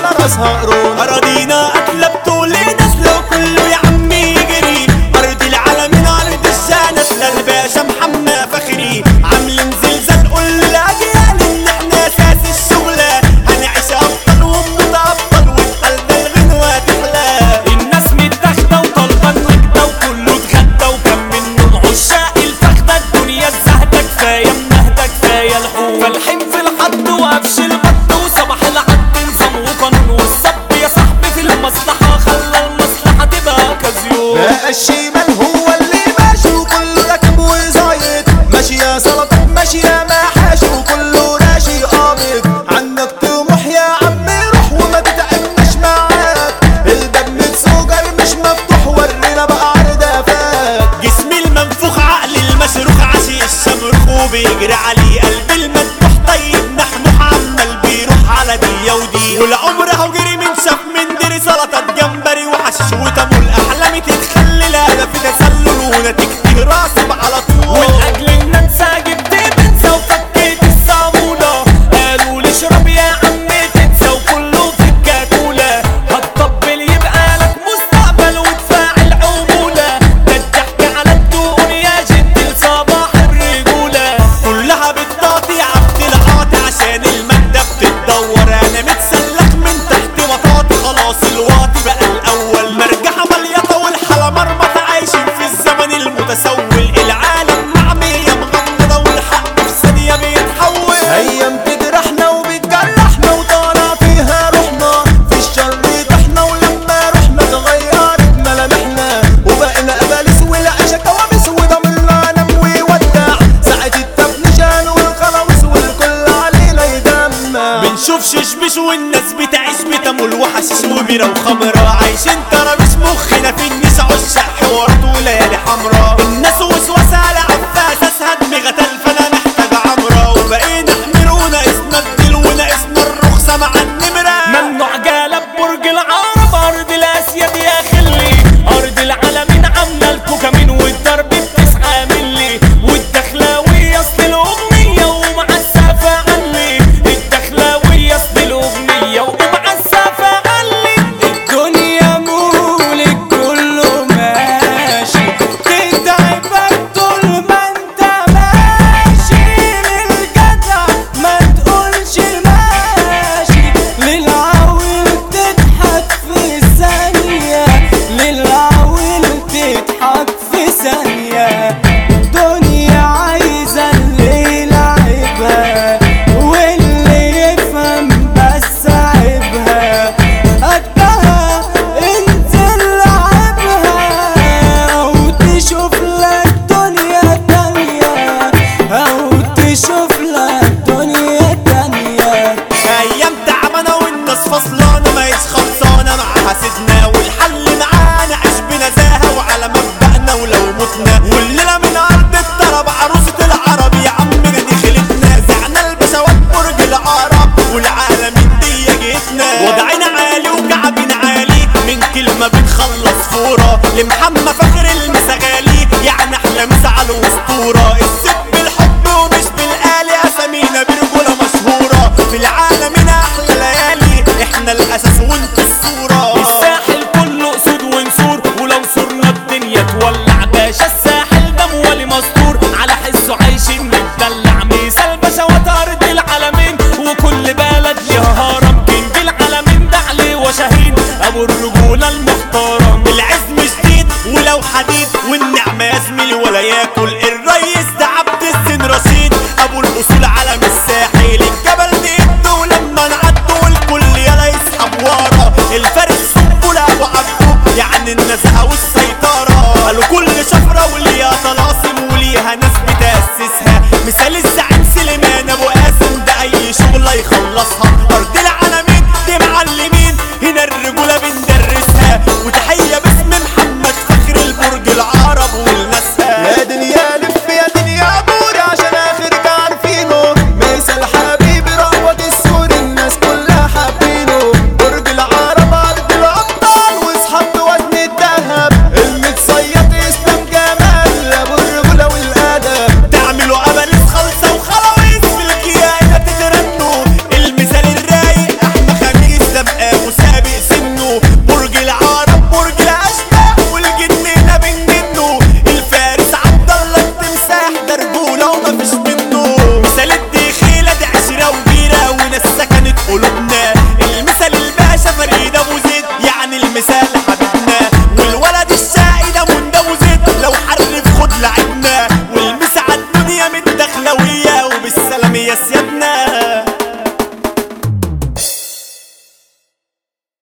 على راسها قرون أراضينا قتلة بطول نسله كله يا عمي يجري أرض العالمين أرض الشانس للباشا محمد فخري عاملين زلزال قول للأجيال إن إحنا أساس الشغلة هنعيش أبطال ونموت أبطال وتقلب الغنوة تحلى الناس متاخدة وطالبة النجدة وكله اتغدى وكم منهم عشاق الفخدة الدنيا الزهدة كفاية منهدة كفاية الحوم فالحين في الحد وقفش البط وصباح العد نظام وقانون والصب يا صاحبي في المصلحة خلى المصلحة تبقى كازيون بقى الشمال هو اللي ماشي وكله راكب وزايد ماشية سلطة ماشية محاشي وكله راشي قابض عندك طموح يا عم روح وما تتعبناش معاك الباب متسوجر مش مفتوح ورينا بقى عردافات جسمي المنفوخ عقلي المشروخ عشي الشمرخ وبيجري عليه قلبي المذبوح طيب نحنوح عمال بيروح على دي ودي والعمر اهو جري من شاف من دري سلطة جمبري وحشيش وتمول احلامي تتخلل انا في تسلل ونتيجتي راسب على طول والاجل ان انسى جبت بنسى وفكيت الصامولة قالوا لي اشرب يا عم تنسى وكله في الكاكولة هتطبل يبقى لك مستقبل وتفاعل عمولة ده الضحك على الدقون يا جد لصباح الرجولة كلها بتطاطي عبد العاطي عشان المادة بتتدور انا متسلخ من تحت مطاطي خلاص الواطي بقى الاول مرجحة مليطة والحلا مرمطة عايشين في الزمن المتسول العالم معمية مغمضة والحق في ثانية بيتحول ايام تجرحنا وبتجرحنا وطالع فيها روحنا في الشر طحنا ولما رحنا اتغيرت ملامحنا وبقينا اباليس والعيشة كوابيس وضميرنا نام ويودع ساعة التفنشان والخلاويص والكل علينا يدمع بنشوف ششبش والناس بتعيش بتمول وحشيش وبيرة وخمرة عايشين ترابيش مخنا في النسا عشاق حوارات وليالي حمرا الناس وسوسة على عفاس اسهد مغتل فانا محتاج عمرة وبقينا حمير وناقصنا الديل وناقصنا الرخصة مع النمرة ممنوع جالب برج العرب ارض الاسياد يا خلي ارض العالمين عاملة الكوكامين والضرب بتسعة ملي والدخلاوية اصل الاغنية ومعسفة علي الدخلاوية اصل الاغنية ومعسفة علي الدنيا مولك كله ماشي تتعبك طول ما انت ماشي للجدع ما تقولش الماشي للعويل تضحك في ثانية للعويل تضحك في ثانية الدنيا عايزة اللي يلعبها واللي يفهم بس عيبها قدها انزل لعبها او تشوف لك دنيا تانية او تشوف لك دنيا تانية ايام تعبانة والناس فصلانة ما خلصانة مع حاسدنا والحل معانا عيش بنزاهة وعلى مبدأنا ولو متنا والليلة من أرض الطرب عروسة العرب يا عمنا دي خلتنا زعنا البشوات برج العرب والعالمين دي جيتنا وضعنا عالي وكعبنا عالي من كلمة بتخلص فورة لمحمد فخر المسغالي يعني احلى مسعى الاسطورة الست بالحب ومش بالآلي اسامينا برجولة مشهورة في العالم هنا احلى ليالي احنا الاساس وانتوا الصورة الساحل كله اسود ونسور ولو صرنا الدنيا تولع باشا الساحل ده مولي مستور على حسه عايشين نتدلع مثال بشوات ارض العالمين وكل بلد ليها هرم كينج العالمين ده عليه وشاهين ابو الرجولة المحترم العزم جديد ولو حديد والنعمة يا زميلي ولا ياكل الريس ده عبد السن رشيد ابو الاصول علم الساحل الجبل دي ايده لما نعدوا الكل يلا يسحب ورا الفارس سنبل ابو عبده يعني النزهه والسيطره قالوا كل شفره وليها طلاسم وليها ناس بتاسسها مثال الزعيم سليمان ابو قاسم ده اي شغله يخلصها ارض العالمين دي معلمين هنا الرجوله بنت